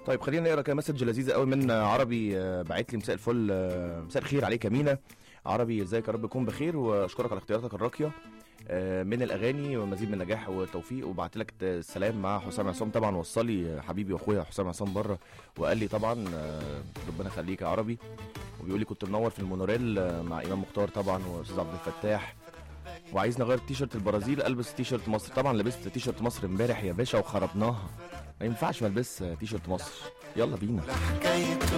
طيب خلينا نقرا كده مسج لذيذه قوي من عربي آه، باعت لي مساء الفل آه، مساء الخير عليك يا مينا عربي ازيك يا رب تكون بخير واشكرك على اختياراتك الراقيه آه، من الاغاني ومزيد من النجاح والتوفيق وبعت لك السلام مع حسام عصام طبعا وصلي حبيبي واخويا حسام عصام بره وقال لي طبعا آه، ربنا يخليك يا عربي وبيقول لي كنت منور في المونوريل آه، مع امام مختار طبعا واستاذ عبد الفتاح وعايز نغير تيشرت البرازيل البس تيشرت مصر طبعا لبست تيشرت مصر امبارح يا باشا وخربناها ما ينفعش ما البس تيشرت مصر يلا بينا حكايته